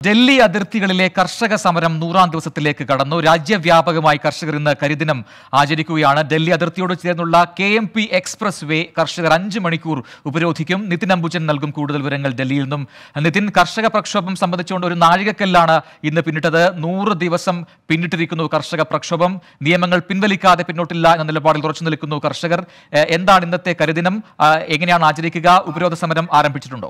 ഡൽഹി അതിർത്തികളിലെ കർഷക സമരം നൂറാം ദിവസത്തിലേക്ക് കടന്നു രാജ്യവ്യാപകമായി കർഷകർ ഇന്ന് കരിദിനം ആചരിക്കുകയാണ് ഡൽഹി അതിർത്തിയോട് ചേർന്നുള്ള K M P expressway കർഷകർ അഞ്ച് മണിക്കൂർ ഉപരോധിക്കും നിതിൻ അംബുജൻ നൽകും കൂടുതൽ വിവരങ്ങൾ ഡൽഹിയിൽ നിന്നും നിതിൻ കർഷക പ്രക്ഷോഭം സംബന്ധിച്ചുകൊണ്ട് ഒരു നാഴികക്കല്ലാണ് ഇന്ന് പിന്നിട്ടത് നൂറ് ദിവസം പിന്നിട്ടിരിക്കുന്നു കർഷക പ്രക്ഷോഭം നിയമങ്ങൾ പിൻവലിക്കാതെ പിന്നോട്ടില്ല എന്ന നിലപാടിൽ ഉറച്ചു നിൽക്കുന്നു കർഷകർ ഏഹ് എന്താണ് ഇന്നത്തെ കരിദിനം ആ, എങ്ങനെയാണ് ആചരിക്കുക ഉപരോധ സമരം ആരംഭിച്ചിട്ടുണ്ടോ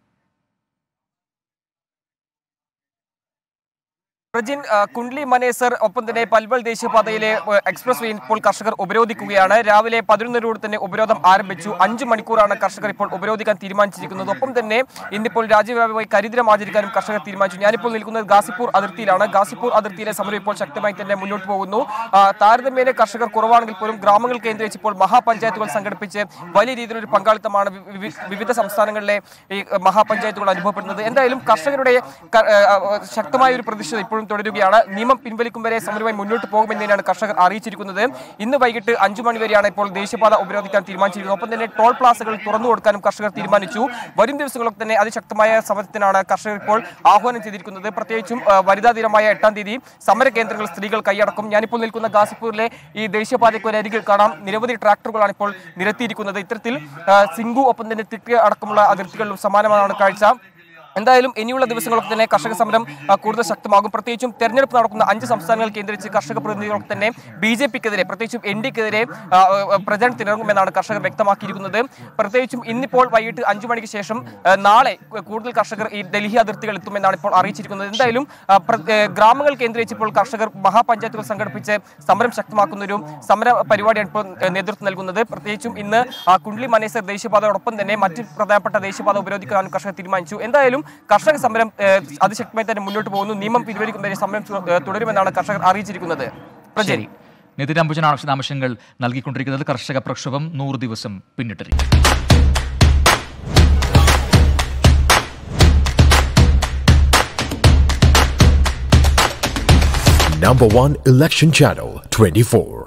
പ്രജിൻ ആ, കുണ്ട്ലി മനേസർ ഒപ്പം തന്നെ പൽവൽ ദേശീയപാതയിലെ ആ, എക്സ്പ്രസ് വേയിൽ ഇപ്പോൾ കർഷകർ ഉപരോധിക്കുകയാണ് രാവിലെ പതിനൊന്നരയോട് തന്നെ ഉപരോധം ആരംഭിച്ചു അഞ്ചു മണിക്കൂറാണ് കർഷകർ ഇപ്പോൾ ഉപരോധിക്കാൻ തീരുമാനിച്ചിരിക്കുന്നത് ഒപ്പം തന്നെ ഇന്നിപ്പോൾ രാജ്യവ്യാപകമായി കരിദിനം ആചരിക്കാനും കർഷകർ തീരുമാനിച്ചു ഞാനിപ്പോൾ നിൽക്കുന്നത് ഗാസിപ്പൂർ അതിർത്തിയിലാണ് ഗാസിപ്പൂർ അതിർത്തിയിലെ സമരം ഇപ്പോൾ ശക്തമായി തന്നെ മുന്നോട്ട് പോകുന്നു ആ, താരതമ്യേന കർഷകർ കുറവാണെങ്കിൽ പോലും ഗ്രാമങ്ങൾ കേന്ദ്രീകരിച്ച് ഇപ്പോൾ മഹാപഞ്ചായത്തുകൾ സംഘടിപ്പിച്ച് വലിയ രീതിയിലൊരു പങ്കാളിത്തമാണ് വി- വി- വിവിധ സംസ്ഥാനങ്ങളിലെ ഈ മഹാപഞ്ചായത്തുകൾ അനുഭവപ്പെടുന്നത് എന്തായാലും കർഷകരുടെ ക- ആ, ആ, ശക്തമായ ഒരു പ്രതിഷേധം ഇപ്പോഴും തുടരുകയാണ് നിയമം പിൻവലിക്കും വരെ സമരമായി മുന്നോട്ട് പോകുമെന്ന് തന്നെയാണ് കർഷകർ അറിയിച്ചിരിക്കുന്നത് ഇന്ന് വൈകിട്ട് അഞ്ചു മണി വരെയാണ് ഇപ്പോൾ ദേശീയപാത ഉപരോധിക്കാൻ തീരുമാനിച്ചിരിക്കുന്നത് ഒപ്പം തന്നെ ടോൾ പ്ലാസകൾ തുറന്നു കൊടുക്കാനും കർഷകർ തീരുമാനിച്ചു വരും ദിവസങ്ങളൊക്കെ തന്നെ അതിശക്തമായ സമരത്തിനാണ് കർഷകർ ഇപ്പോൾ ആഹ്വാനം ചെയ്തിരിക്കുന്നത് പ്രത്യേകിച്ചും ആ, വനിതാ ദിനമായ എട്ടാം തീയതി സമര കേന്ദ്രങ്ങൾ സ്ത്രീകൾ കൈയടക്കും ഞാനിപ്പോൾ നിൽക്കുന്ന ഗാസിപ്പൂരിലെ ഈ ദേശീയപാതയ്ക്ക് ഒരു അരികിൽ കാണാം നിരവധി ട്രാക്ടറുകളാണ് ഇപ്പോൾ നിരത്തിയിരിക്കുന്നത് ഇത്തരത്തിൽ ആ, സിംഗു ഒപ്പം തന്നെ തിക്ക് അടക്കമുള്ള അതിർത്തികളിലും സമാനമാണ് കാഴ്ച എന്തായാലും ഇനിയുള്ള ദിവസങ്ങളൊക്കെ തന്നെ കർഷക സമരം ആ, കൂടുതൽ ശക്തമാകും പ്രത്യേകിച്ചും തെരഞ്ഞെടുപ്പ് നടക്കുന്ന അഞ്ച് സംസ്ഥാനങ്ങൾ കേന്ദ്രീകരിച്ച് കർഷക പ്രതിനിധികളൊക്കെ തന്നെ ബി ജെ പിക്കെതിരെ പ്രത്യേകിച്ചും എൻ ഡിക്കെതിരെ പ്രചരണത്തിനിറങ്ങുമെന്നാണ് കർഷകർ വ്യക്തമാക്കിയിരിക്കുന്നത് പ്രത്യേകിച്ചും ഇന്നിപ്പോൾ വൈകിട്ട് അഞ്ചു മണിക്ക് ശേഷം ആ, നാളെ കൂടുതൽ കർഷകർ ഈ ഡൽഹി അതിർത്തികൾ എത്തുമെന്നാണ് ഇപ്പോൾ അറിയിച്ചിരിക്കുന്നത് എന്തായാലും ആ, പ്ര- ഏ, ഗ്രാമങ്ങൾ കേന്ദ്രീകരിച്ച് ഇപ്പോൾ കർഷകർ മഹാപഞ്ചായത്തുകൾ സംഘടിപ്പിച്ച് സമരം ശക്തമാക്കുന്ന ഒരു സമര പരിപാടിയാണ് ഇപ്പോൾ ഏ, നേതൃത്വം നൽകുന്നത് പ്രത്യേകിച്ചും ഇന്ന് ആ, കുണ്ട്ലി മനേസർ ദേശീയപാതയോടൊപ്പം തന്നെ മറ്റ് പ്രധാനപ്പെട്ട ദേശീയപാത ഉപരോധിക്കാനും കർഷകർ തീരുമാനിച്ചു എന്തായാലും കർഷക സമരം ഏ, അതിശക്തമായി തന്നെ മുന്നോട്ട് പോകുന്നു നിയമം പിൻവലിക്കും വരെ സമരം തു- ഏ, തുടരുമെന്നാണ് കർഷകർ അറിയിച്ചിരിക്കുന്നത് പ്രജയ് ശരി നിതിൻ അംബുജനാണ് വിശദാംശങ്ങൾ നൽകിക്കൊണ്ടിരിക്കുന്നത് കർഷക പ്രക്ഷോഭം നൂറ് ദിവസം പിന്നിട്ടിരിക്കും Number one election channel 24.